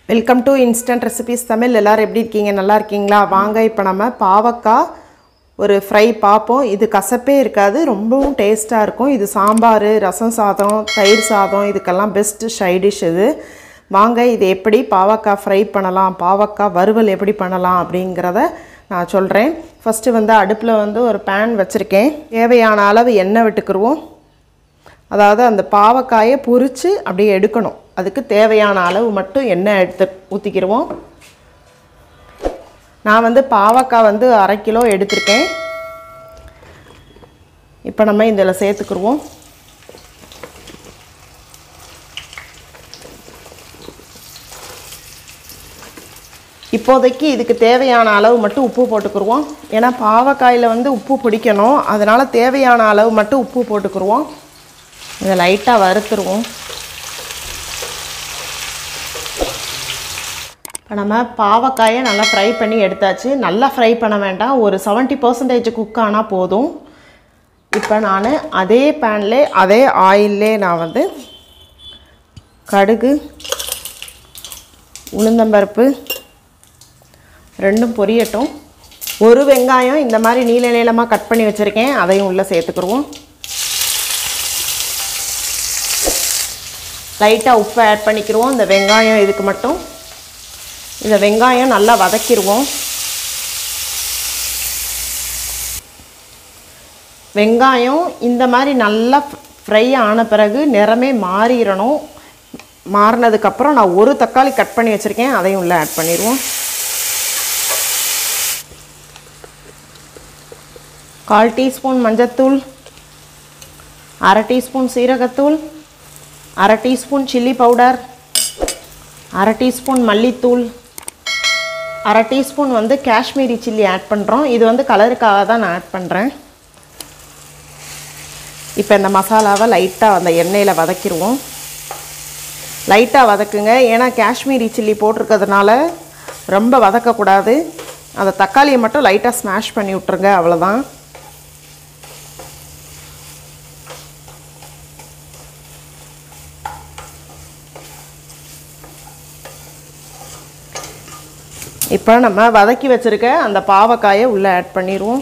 welcome to instant recipes Tamil எல்லோரும் எப்படி இருக்கீங்க நல்லா இருக்கீங்களா வாங்க இப்போ நம்ம பாவக்காய் ஒரு ஃப்ரை பார்ப்போம் இது கசப்பே இருக்காது ரொம்பவும் டேஸ்ட்டாக இருக்கும் இது சாம்பார் ரசம் சாதம் தயிர் சாதம் இதுக்கெல்லாம் பெஸ்ட்டு சைடிஷ் இது வாங்க இது எப்படி பாவக்காய் ஃப்ரை பண்ணலாம் பாவக்காய் வறுவல் எப்படி பண்ணலாம் அப்படிங்கிறத நான் சொல்கிறேன் ஃபஸ்ட்டு வந்து அடுப்பில் வந்து ஒரு பேன் வச்சுருக்கேன் தேவையான அளவு எண்ணெய் விட்டுக்குருவோம் அதாவது அந்த பாவக்காயை பொரித்து அப்படியே எடுக்கணும் அதுக்கு தேவையான அளவு மட்டும் எண்ணெய் எடுத்து ஊற்றிக்கிடுவோம் நான் வந்து பாவக்காய் வந்து அரை கிலோ எடுத்திருக்கேன் இப்போ நம்ம இதில் சேர்த்துக்குருவோம் இப்போதைக்கு இதுக்கு தேவையான அளவு மட்டும் உப்பு போட்டுக்குருவோம் ஏன்னா பாவக்காயில் வந்து உப்பு பிடிக்கணும் அதனால் தேவையான அளவு மட்டும் உப்பு போட்டுக்குருவோம் இதை லைட்டாக வறுத்துருவோம் இப்போ நம்ம பாவக்காயை நல்லா ஃப்ரை பண்ணி எடுத்தாச்சு நல்லா ஃப்ரை பண்ண வேண்டாம் ஒரு செவன்ட்டி பர்சன்டேஜ் குக் ஆனால் போதும் இப்போ நான் அதே பேன்லே அதே ஆயிலே நான் வந்து கடுகு உளுந்தம்பருப்பு ரெண்டும் பொரியட்டும் ஒரு வெங்காயம் இந்த மாதிரி நீல நீளமாக கட் பண்ணி வச்சுருக்கேன் அதையும் உள்ளே சேர்த்துக்குருவோம் லைட்டாக உப்பு ஆட் பண்ணிக்கிடுவோம் இந்த வெங்காயம் இதுக்கு மட்டும் இந்த வெங்காயம் நல்லா வதக்கிடுவோம் வெங்காயம் இந்த மாதிரி நல்லா ஃப்ரை ஆன பிறகு நிறமே மாறிடணும் மாறினதுக்கப்புறம் நான் ஒரு தக்காளி கட் பண்ணி வச்சுருக்கேன் அதையும் உள்ளே ஆட் பண்ணிடுவோம் கால் டீஸ்பூன் மஞ்சத்தூள் அரை டீஸ்பூன் சீரகத்தூள் அரை டீஸ்பூன் சில்லி பவுடர் அரை டீஸ்பூன் மல்லித்தூள் அரை டீஸ்பூன் வந்து காஷ்மீரி சில்லி ஆட் பண்ணுறோம் இது வந்து கலருக்காக தான் நான் ஆட் பண்ணுறேன் இப்போ இந்த மசாலாவை லைட்டாக அந்த எண்ணெயில் வதக்கிடுவோம் லைட்டாக வதக்குங்க ஏன்னா காஷ்மீரி சில்லி போட்டிருக்கிறதுனால ரொம்ப வதக்கக்கூடாது அந்த தக்காளியை மட்டும் லைட்டாக ஸ்மாஷ் பண்ணி விட்ருங்க அவ்வளோதான் இப்போ நம்ம வதக்கி வச்சுருக்க அந்த பாவக்காயை உள்ளே ஆட் பண்ணிடுவோம்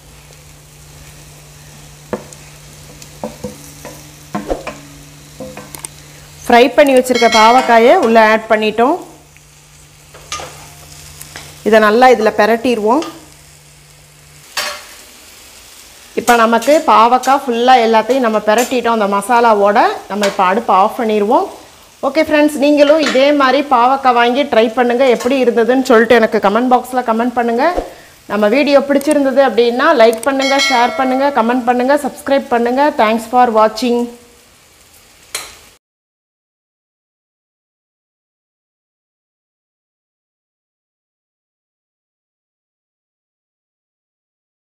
ஃப்ரை பண்ணி வச்சுருக்க பாவக்காயை உள்ளே ஆட் பண்ணிட்டோம் இதை நல்லா இதில் பெரட்டிடுவோம் இப்போ நமக்கு பாவக்காய் ஃபுல்லாக எல்லாத்தையும் நம்ம பெரட்டிட்டோம் அந்த மசாலாவோட நம்ம இப்போ அடுப்பு ஆஃப் பண்ணிடுவோம் ஓகே ஃப்ரெண்ட்ஸ் நீங்களும் இதே மாதிரி பாவக்காய் வாங்கி ட்ரை பண்ணுங்கள் எப்படி இருந்ததுன்னு சொல்லிட்டு எனக்கு கமெண்ட் பாக்ஸில் கமெண்ட் பண்ணுங்கள் நம்ம வீடியோ பிடிச்சிருந்தது அப்படின்னா லைக் பண்ணுங்கள் ஷேர் பண்ணுங்கள் கமெண்ட் பண்ணுங்கள் சப்ஸ்கிரைப் பண்ணுங்கள் தேங்க்ஸ் ஃபார் வாட்சிங்